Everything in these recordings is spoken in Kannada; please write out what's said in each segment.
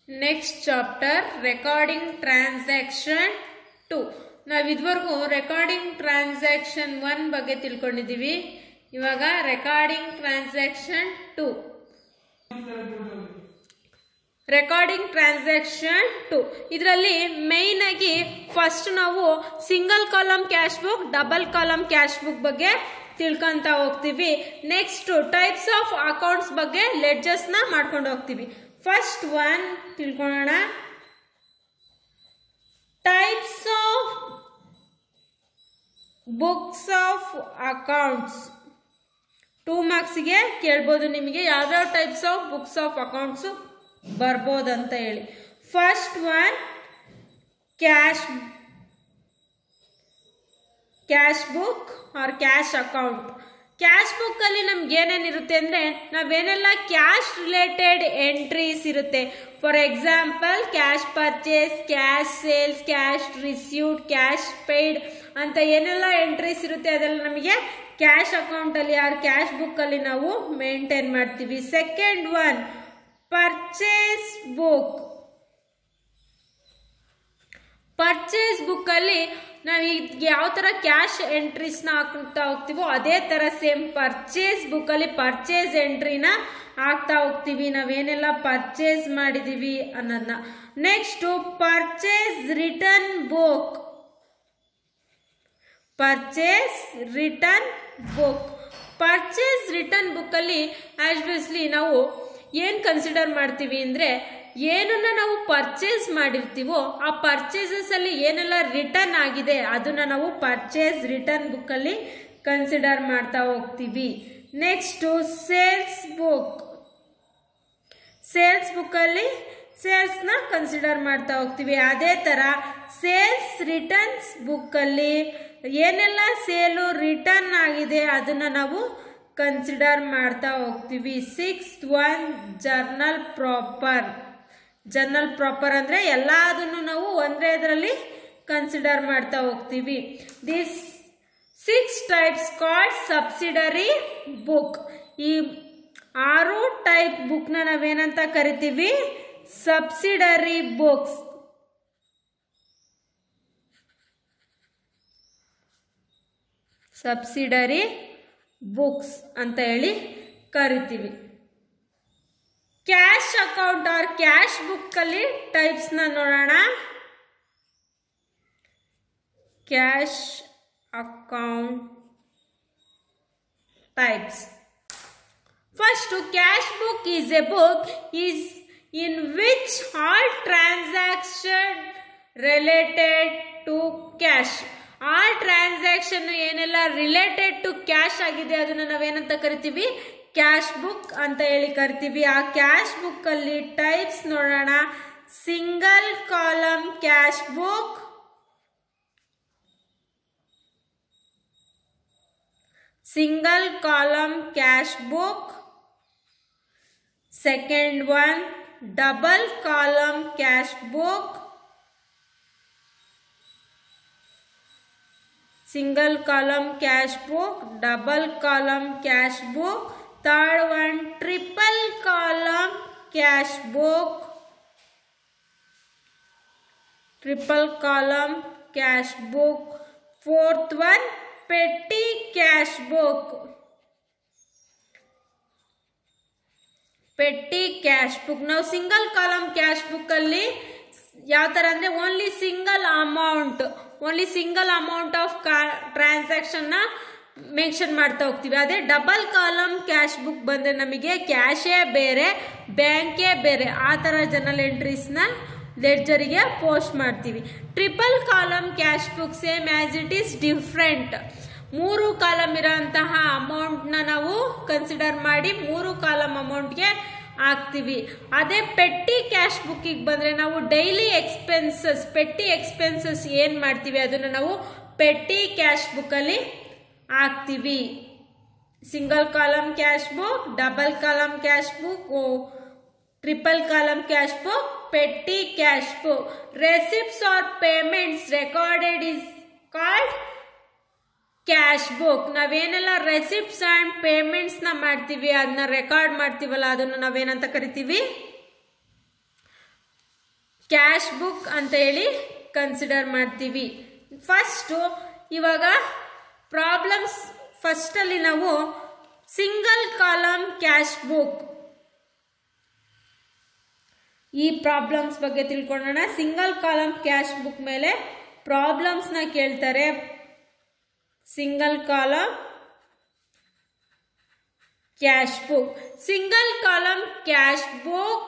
next chapter recording transaction two ನಾವು ಇದುವರೆಗೂ ರೆಕಾರ್ಡಿಂಗ್ ಟ್ರಾನ್ಸಾಕ್ಷನ್ ಒನ್ ಬಗ್ಗೆ ತಿಳ್ಕೊಂಡಿದ್ದೀವಿ ಇವಾಗ recording transaction two recording transaction two ಇದರಲ್ಲಿ ಮೇಯ್ನ್ ಆಗಿ ಫಸ್ಟ್ ನಾವು single column cash book double column cash book ಬಗ್ಗೆ ತಿಳ್ಕೊಂತ ಹೋಗ್ತೀವಿ ನೆಕ್ಸ್ಟ್ ಟೈಪ್ಸ್ ಆಫ್ ಅಕೌಂಟ್ಸ್ ಬಗ್ಗೆ ಲೆಡ್ಜಸ್ನ ಮಾಡ್ಕೊಂಡು ಹೋಗ್ತೀವಿ ಫಸ್ಟ್ ಒನ್ ತಿಳ್ಕೊಳ್ಳೋಣ types of books of accounts two ಮಾರ್ಕ್ಸ್ಗೆ ಕೇಳ್ಬೋದು ನಿಮಗೆ ಯಾವ್ಯಾವ types of books of accounts ಬರ್ಬೋದಂತ ಹೇಳಿ first one cash cash book or cash account cash ಬುಕ್ಕಲ್ಲಿ ನಮ್ಗೆ ಏನೇನಿರುತ್ತೆ ಅಂದರೆ ನಾವೇನೆಲ್ಲ ಕ್ಯಾಶ್ ರಿಲೇಟೆಡ್ ಎಂಟ್ರೀಸ್ ಇರುತ್ತೆ for example cash purchase cash sales cash received cash paid ಅಂತ ಏನೆಲ್ಲ ಎಂಟ್ರೀಸ್ ಇರುತ್ತೆ ಅದೆಲ್ಲ ನಮಗೆ ಕ್ಯಾಶ್ ಅಕೌಂಟಲ್ಲಿ ಆರ್ ಕ್ಯಾಶ್ ಬುಕ್ಕಲ್ಲಿ ನಾವು ಮೇಂಟೈನ್ ಮಾಡ್ತೀವಿ second one purchase book purchase ಬುಕ್ಕಲ್ಲಿ ನಾವು ಈಗ ಯಾವ ಥರ ಕ್ಯಾಶ್ ಎಂಟ್ರೀಸ್ನ ಹಾಕ್ತಾ ಹೋಗ್ತೀವೋ ಅದೇ ಥರ ಸೇಮ್ ಪರ್ಚೇಸ್ ಬುಕ್ಕಲ್ಲಿ ಪರ್ಚೇಸ್ ಎಂಟ್ರಿನ ಹಾಕ್ತಾ ಹೋಗ್ತೀವಿ ನಾವೇನೆಲ್ಲ ಪರ್ಚೇಸ್ ಮಾಡಿದ್ದೀವಿ ಅನ್ನೋದನ್ನ next purchase return book purchase return book purchase return ಬುಕ್ಕಲ್ಲಿ ಆ್ಯಸ್ಯೂಸ್ಲಿ ನಾವು ಏನು ಕನ್ಸಿಡರ್ ಮಾಡ್ತೀವಿ ಅಂದರೆ ಏನನ್ನ ನಾವು ಪರ್ಚೇಸ್ ಮಾಡಿರ್ತೀವೋ ಆ ಪರ್ಚೇಸಸ್ ಅಲ್ಲಿ ಏನೆಲ್ಲ ರಿಟರ್ನ್ ಆಗಿದೆ ಅದನ್ನ ನಾವು ಪರ್ಚೇಸ್ ರಿಟರ್ನ್ ಬುಕ್ಕಲ್ಲಿ ಕನ್ಸಿಡರ್ ಮಾಡ್ತಾ ಹೋಗ್ತೀವಿ ನೆಕ್ಸ್ಟು ಸೇಲ್ಸ್ ಬುಕ್ ಸೇಲ್ಸ್ ಬುಕ್ಕಲ್ಲಿ ಸೇಲ್ಸ್ನ ಕನ್ಸಿಡರ್ ಮಾಡ್ತಾ ಹೋಗ್ತೀವಿ ಅದೇ ಥರ ಸೇಲ್ಸ್ ರಿಟರ್ನ್ಸ್ ಬುಕ್ಕಲ್ಲಿ ಏನೆಲ್ಲ ಸೇಲು ರಿಟರ್ನ್ ಆಗಿದೆ ಅದನ್ನು ನಾವು ಕನ್ಸಿಡರ್ ಮಾಡ್ತಾ ಹೋಗ್ತೀವಿ six one journal proper journal proper ಅಂದರೆ ಎಲ್ಲದನ್ನು ನಾವು ಒಂದೇ ಇದರಲ್ಲಿ ಕನ್ಸಿಡರ್ ಮಾಡ್ತಾ ಹೋಗ್ತೀವಿ this six types called subsidiary book ಈ ಆರು ಟೈಪ್ ಬುಕ್ನ ನಾವೇನಂತ ಕರಿತೀವಿ ಸಬ್ಸಿಡರಿ ಬುಕ್ಸ್ ಸಬ್ಸಿಡರಿ ಬುಕ್ಸ್ ಅಂತ ಹೇಳಿ ಕರಿತೀವಿ ಕ್ಯಾಶ್ ಅಕೌಂಟ್ ಆರ್ ಕ್ಯಾಶ್ ಬುಕ್ಕಲ್ಲಿ ಟೈಪ್ಸ್ನ ನೋಡೋಣ cash account types first cash book is a book is in which all transaction related to cash all transaction ಏನೆಲ್ಲ ರಿಲೇಟೆಡ್ ಟು ಕ್ಯಾಶ್ ಆಗಿದೆ ಅದನ್ನು ನಾವೇನಂತ ಕರಿತೀವಿ ಕ್ಯಾಶ್ ಬುಕ್ ಅಂತ ಹೇಳಿ ಕರಿತೀವಿ ಆ ಕ್ಯಾಶ್ ಬುಕ್ ಅಲ್ಲಿ ಟೈಪ್ಸ್ ನೋಡೋಣ single column cash book single column cash book second one double column cash book single column cash book double column cash book third one triple column cash book triple column cash book fourth one petty cash book petty cash book ನಾವು ಸಿಂಗಲ್ ಕಾಲಮ್ ಕ್ಯಾಶ್ ಬುಕ್ ಅಲ್ಲಿ ಯಾವ ಥರ ಅಂದರೆ only single amount only single amount of ಕಾ ಟ್ರಾನ್ಸಾಕ್ಷನ್ನ ಮೆನ್ಷನ್ ಮಾಡ್ತಾ ಹೋಗ್ತೀವಿ ಅದೇ ಡಬಲ್ ಕಾಲಮ್ ಕ್ಯಾಶ್ ಬುಕ್ ಬಂದರೆ ನಮಗೆ ಕ್ಯಾಶೇ ಬೇರೆ ಬ್ಯಾಂಕೇ ಬೇರೆ ಆ ಥರ ಜನರಲ್ ಎಂಟ್ರೀಸ್ನ ಲೆಡ್ಜರಿಗೆ ಪೋಸ್ಟ್ ಮಾಡ್ತೀವಿ triple column cash book same as it is different ಮೂರು ಕಾಲಮ್ ಇರೋಂತಹ ಅಮೌಂಟ್ನ ನಾವು ಕನ್ಸಿಡರ್ ಮಾಡಿ ಮೂರು ಕಾಲಮ್ ಅಮೌಂಟ್ಗೆ ಹಾಕ್ತೀವಿ ಅದೇ ಪೆಟ್ಟಿ ಕ್ಯಾಶ್ ಬುಕ್ಕಿಗೆ ಬಂದರೆ ನಾವು ಡೈಲಿ ಎಕ್ಸ್ಪೆನ್ಸಸ್ ಪೆಟ್ಟಿ ಎಕ್ಸ್ಪೆನ್ಸಸ್ ಏನು ಮಾಡ್ತೀವಿ ಅದನ್ನು ನಾವು ಪೆಟ್ಟಿ ಕ್ಯಾಶ್ ಬುಕ್ಕಲ್ಲಿ ಹಾಕ್ತೀವಿ single column cash book double column cash book triple column cash book petty cash book receipts or payments recorded is called cash book ನಾವೇನೆಲ್ಲ ರೆಸಿಪ್ಟ್ಸ್ ಆ್ಯಂಡ್ ಪೇಮೆಂಟ್ಸ್ನ ಮಾಡ್ತೀವಿ ಅದನ್ನ ರೆಕಾರ್ಡ್ ಮಾಡ್ತೀವಲ್ಲ ಅದನ್ನು ನಾವೇನಂತ ಕರಿತೀವಿ ಕ್ಯಾಶ್ ಬುಕ್ ಅಂತ ಹೇಳಿ ಕನ್ಸಿಡರ್ ಮಾಡ್ತೀವಿ ಫಸ್ಟು ಇವಾಗ ಪ್ರಾಬ್ಲಮ್ಸ್ ಫಸ್ಟಲ್ಲಿ ನಾವು ಸಿಂಗಲ್ ಕಾಲಮ್ ಕ್ಯಾಶ್ ಬುಕ್ ಈ ಪ್ರಾಬ್ಲಮ್ಸ್ ಬಗ್ಗೆ ತಿಳ್ಕೊಳ್ಳೋಣ ಸಿಂಗಲ್ ಕಾಲಮ್ ಕ್ಯಾಶ್ ಬುಕ್ ಮೇಲೆ ಪ್ರಾಬ್ಲಮ್ಸ್ನ ಕೇಳ್ತಾರೆ single column cash book single column cash book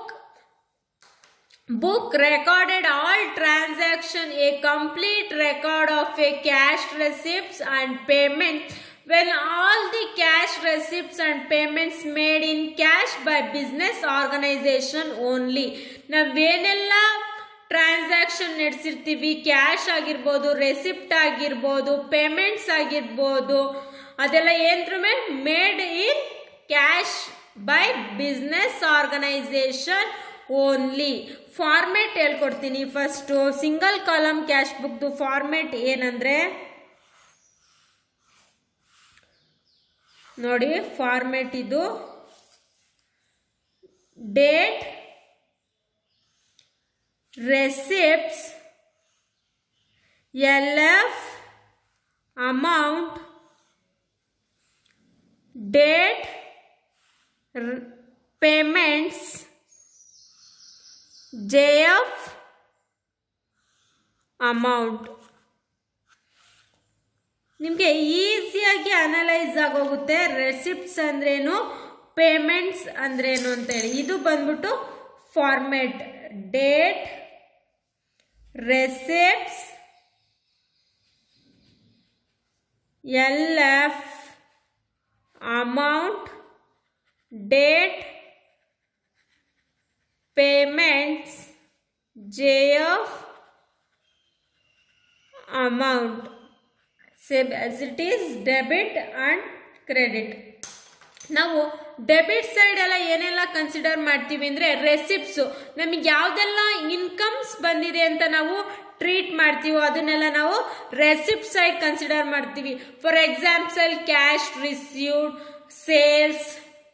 book recorded all transaction a complete record of a cash receipts and payment when all the cash receipts and payments made in cash by business organization only ನಾವೇನೆಲ್ಲ ಟ್ರಾನ್ಸಾಕ್ಷನ್ ನಡೆಸಿರ್ತೀವಿ ಕ್ಯಾಶ್ ಆಗಿರ್ಬೋದು ರೆಸಿಪ್ಟ್ ಆಗಿರ್ಬೋದು ಪೇಮೆಂಟ್ಸ್ ಆಗಿರ್ಬೋದು ಅದೆಲ್ಲ ಏನ್ರ ಮೇಲೆ made in cash by business organisation only format ಹೇಳ್ಕೊಡ್ತೀನಿ ಫಸ್ಟು ಸಿಂಗಲ್ ಕಾಲಮ್ ಕ್ಯಾಶ್ ಬುಕ್ದು ಫಾರ್ಮೇಟ್ ಏನಂದ್ರೆ ನೋಡಿ ಫಾರ್ಮೇಟ್ ಇದು date receipts L F amount date payments J F amount ನಿಮಗೆ ಈಸಿಯಾಗಿ ಅನಲೈಸ್ ಆಗೋಗುತ್ತೆ ರೆಸಿಪ್ಟ್ಸ್ ಅಂದ್ರೇನು ಪೇಮೆಂಟ್ಸ್ ಅಂದ್ರೇನು ಅಂತೇಳಿ ಇದು ಬಂದ್ಬಿಟ್ಟು format date receipts L F amount date payments JF amount same as it is debit and credit ನಾವು ಡೆಬಿಟ್ ಸೈಡ್ ಎಲ್ಲ ಏನೆಲ್ಲ ಕನ್ಸಿಡರ್ ಮಾಡ್ತೀವಿ ಅಂದರೆ ರೆಸಿಪ್ಟ್ಸು ನಮಗೆ ಯಾವುದೆಲ್ಲ ಇನ್ಕಮ್ಸ್ ಬಂದಿದೆ ಅಂತ ನಾವು ಟ್ರೀಟ್ ಮಾಡ್ತೀವೋ ಅದನ್ನೆಲ್ಲ ನಾವು ರೆಸಿಪ್ಟ್ ಸೈಡ್ ಕನ್ಸಿಡರ್ ಮಾಡ್ತೀವಿ for example cash received sales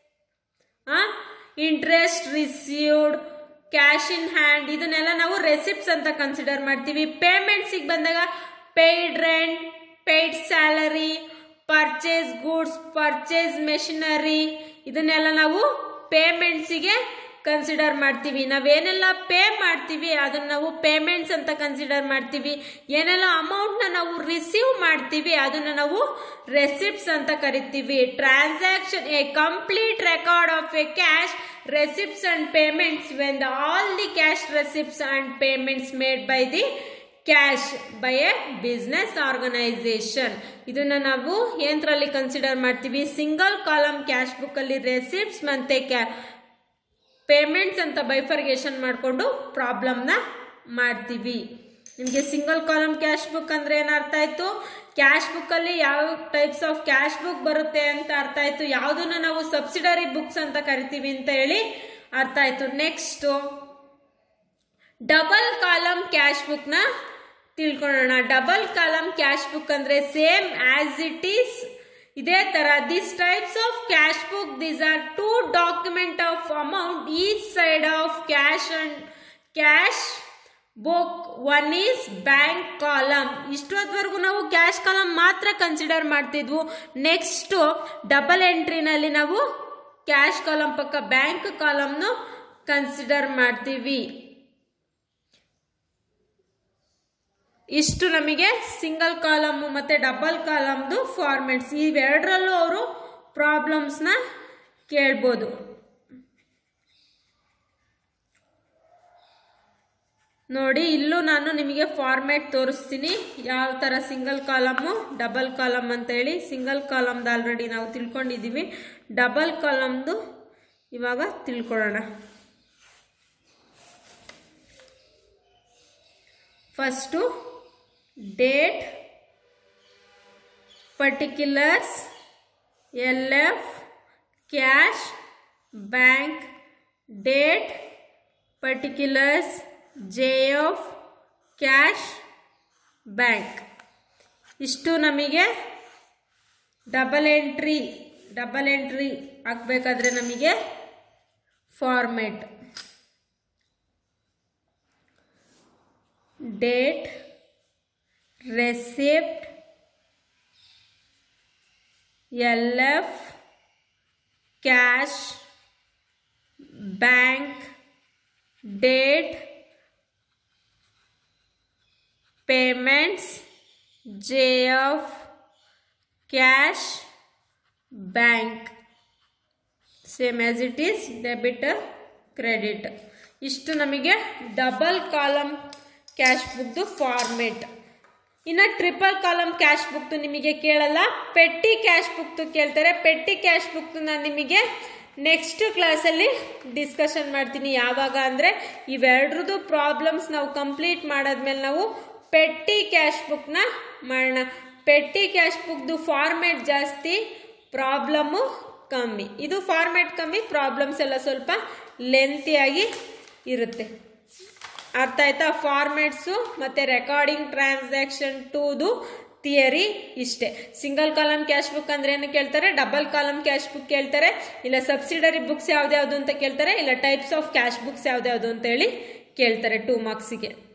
interest received cash in hand ಇದನ್ನೆಲ್ಲ ನಾವು ರೆಸಿಪ್ಟ್ಸ್ ಅಂತ ಕನ್ಸಿಡರ್ ಮಾಡ್ತೀವಿ ಪೇಮೆಂಟ್ಸಿಗೆ ಬಂದಾಗ paid rent paid salary purchase goods purchase machinery ಇದನ್ನೆಲ್ಲ ನಾವು ಪೇಮೆಂಟ್ಸಿಗೆ ಕನ್ಸಿಡರ್ ಮಾಡ್ತೀವಿ ನಾವೇನೆಲ್ಲ ಪೇ ಮಾಡ್ತೀವಿ ಅದನ್ನ ನಾವು ಪೇಮೆಂಟ್ಸ್ ಅಂತ ಕನ್ಸಿಡರ್ ಮಾಡ್ತೀವಿ ಏನೆಲ್ಲ ಅಮೌಂಟ್ನ ನಾವು ರಿಸೀವ್ ಮಾಡ್ತೀವಿ ಅದನ್ನ ನಾವು ರೆಸಿಪ್ಟ್ಸ್ ಅಂತ ಕರಿತೀವಿ transaction a complete record of a cash receipts and payments when the all the cash receipts and payments made by the cash by a business organisation ಇದನ್ನ ನಾವು ಏನ್ರಲ್ಲಿ ಕನ್ಸಿಡರ್ ಮಾಡ್ತೀವಿ ಸಿಂಗಲ್ ಕಾಲಮ್ ಕ್ಯಾಶ್ ಬುಕ್ ಅಲ್ಲಿ ರೆಸಿಪ್ಟ್ಸ್ ಮತ್ತೆ ಕ್ಯಾ ಪೇಮೆಂಟ್ಸ್ ಅಂತ ಬೈಫರ್ಗೇಷನ್ ಮಾಡಿಕೊಂಡು ಪ್ರಾಬ್ಲಮ್ನ ಮಾಡ್ತೀವಿ ನಿಮಗೆ ಸಿಂಗಲ್ ಕಾಲಮ್ ಕ್ಯಾಶ್ ಬುಕ್ ಅಂದರೆ ಏನು ಅರ್ಥ ಆಯಿತು ಕ್ಯಾಶ್ ಬುಕ್ಕಲ್ಲಿ ಯಾವ ಟೈಪ್ಸ್ ಆಫ್ ಕ್ಯಾಶ್ ಬುಕ್ ಬರುತ್ತೆ ಅಂತ ಅರ್ಥ ಆಯಿತು ಯಾವುದನ್ನ ನಾವು ಸಬ್ಸಿಡರಿ ಬುಕ್ಸ್ ಅಂತ ಕರಿತೀವಿ ಅಂತ ಹೇಳಿ ಅರ್ಥ ಆಯಿತು ನೆಕ್ಸ್ಟು ಡಬಲ್ ಕಾಲಮ್ ಕ್ಯಾಶ್ ಬುಕ್ನ ತಿಳ್ಕೊಳ್ಳೋಣ ಡಬಲ್ ಕಾಲಮ್ ಕ್ಯಾಶ್ ಬುಕ್ ಅಂದರೆ ಸೇಮ್ ಆಸ್ ಇಟ್ ಈಸ್ ಇದೇ ತರ this types of cash book these are two document of amount each side of cash and cash book one is bank column ಇಷ್ಟೊತ್ತವರೆಗೂ ನಾವು ಕ್ಯಾಶ್ ಕಾಲಮ್ ಮಾತ್ರ ಕನ್ಸಿಡರ್ ಮಾಡ್ತಿದ್ವು ನೆಕ್ಸ್ಟು ಡಬಲ್ ಎಂಟ್ರಿನಲ್ಲಿ ನಾವು ಕ್ಯಾಶ್ ಕಾಲಮ್ ಪಕ್ಕ ಬ್ಯಾಂಕ್ ಕಾಲಮ್ನು ಕನ್ಸಿಡರ್ ಮಾಡ್ತೀವಿ ಇಷ್ಟು ನಮಗೆ ಸಿಂಗಲ್ ಕಾಲಮ್ ಮತ್ತು ಡಬಲ್ ಕಾಲಮ್ದು ಫಾರ್ಮೆಟ್ಸ್ ಇವೆರಡರಲ್ಲೂ ಅವರು ಪ್ರಾಬ್ಲಮ್ಸ್ನ ಕೇಳ್ಬೋದು ನೋಡಿ ಇಲ್ಲೂ ನಾನು ನಿಮಗೆ ಫಾರ್ಮ್ಯಾಟ್ ತೋರಿಸ್ತೀನಿ ಯಾವ ಥರ ಸಿಂಗಲ್ ಕಾಲಮ್ಮು ಡಬಲ್ ಕಾಲಮ್ ಅಂತ ಹೇಳಿ ಸಿಂಗಲ್ ಕಾಲಮ್ದು ಆಲ್ರೆಡಿ ನಾವು ತಿಳ್ಕೊಂಡಿದ್ದೀವಿ ಡಬಲ್ ಕಾಲಮ್ದು ಇವಾಗ ತಿಳ್ಕೊಳ್ಳೋಣ first date particulars L F cash bank date particulars J F cash bank ಇಷ್ಟು ನಮಗೆ ಡಬಲ್ ಎಂಟ್ರಿ ಡಬಲ್ ಎಂಟ್ರಿ ಹಾಕಬೇಕಾದ್ರೆ ನಮಗೆ format date receipt L F cash bank date payments J F cash bank same as it is debit credit ಇಷ್ಟು ನಮಗೆ ಡಬಲ್ ಕಾಲಮ್ ಕ್ಯಾಶ್ ಬುಕ್ದು ಫಾರ್ಮೇಟ್ ಇನ್ನು ಟ್ರಿಪಲ್ ಕಾಲಮ್ ಕ್ಯಾಶ್ ಬುಕ್ದು ನಿಮಗೆ ಕೇಳಲ್ಲ ಪೆಟ್ಟಿ ಕ್ಯಾಶ್ ಬುಕ್ದು ಕೇಳ್ತಾರೆ ಪೆಟ್ಟಿ ಕ್ಯಾಶ್ ಬುಕ್ದು ನಾನು ನಿಮಗೆ ನೆಕ್ಸ್ಟ್ ಕ್ಲಾಸಲ್ಲಿ ಡಿಸ್ಕಷನ್ ಮಾಡ್ತೀನಿ ಯಾವಾಗ ಅಂದರೆ ಇವೆರಡ್ರದ್ದು ಪ್ರಾಬ್ಲಮ್ಸ್ ನಾವು ಕಂಪ್ಲೀಟ್ ಮಾಡಾದ್ಮೇಲೆ ನಾವು ಪೆಟ್ಟಿ ಕ್ಯಾಶ್ ಬುಕ್ನ ಮಾಡೋಣ ಪೆಟ್ಟಿ ಕ್ಯಾಶ್ ಬುಕ್ದು ಫಾರ್ಮೇಟ್ ಜಾಸ್ತಿ ಪ್ರಾಬ್ಲಮ್ಮು ಕಮ್ಮಿ ಇದು ಫಾರ್ಮೇಟ್ ಕಮ್ಮಿ ಪ್ರಾಬ್ಲಮ್ಸ್ ಎಲ್ಲ ಸ್ವಲ್ಪ ಲೆಂತಿಯಾಗಿ ಇರುತ್ತೆ ಅರ್ಥ ಆಯ್ತಾ ಫಾರ್ಮೇಟ್ಸು ಮತ್ತು ರೆಕಾರ್ಡಿಂಗ್ ಟ್ರಾನ್ಸಾಕ್ಷನ್ ಟೂದು ಥಿಯರಿ ಇಷ್ಟೇ ಸಿಂಗಲ್ ಕಾಲಮ್ ಕ್ಯಾಶ್ ಬುಕ್ ಅಂದ್ರೆ ಏನು ಕೇಳ್ತಾರೆ ಡಬಲ್ ಕಾಲಮ್ ಕ್ಯಾಶ್ ಬುಕ್ ಕೇಳ್ತಾರೆ ಇಲ್ಲ ಸಬ್ಸಿಡರಿ ಬುಕ್ಸ್ ಯಾವ್ದ್ಯಾವ್ದು ಅಂತ ಕೇಳ್ತಾರೆ ಇಲ್ಲ ಟೈಪ್ಸ್ ಆಫ್ ಕ್ಯಾಶ್ ಬುಕ್ಸ್ ಯಾವ್ದ್ಯಾವ್ದು ಅಂತ ಹೇಳಿ ಕೇಳ್ತಾರೆ ಟೂ ಮಾರ್ಕ್ಸಿಗೆ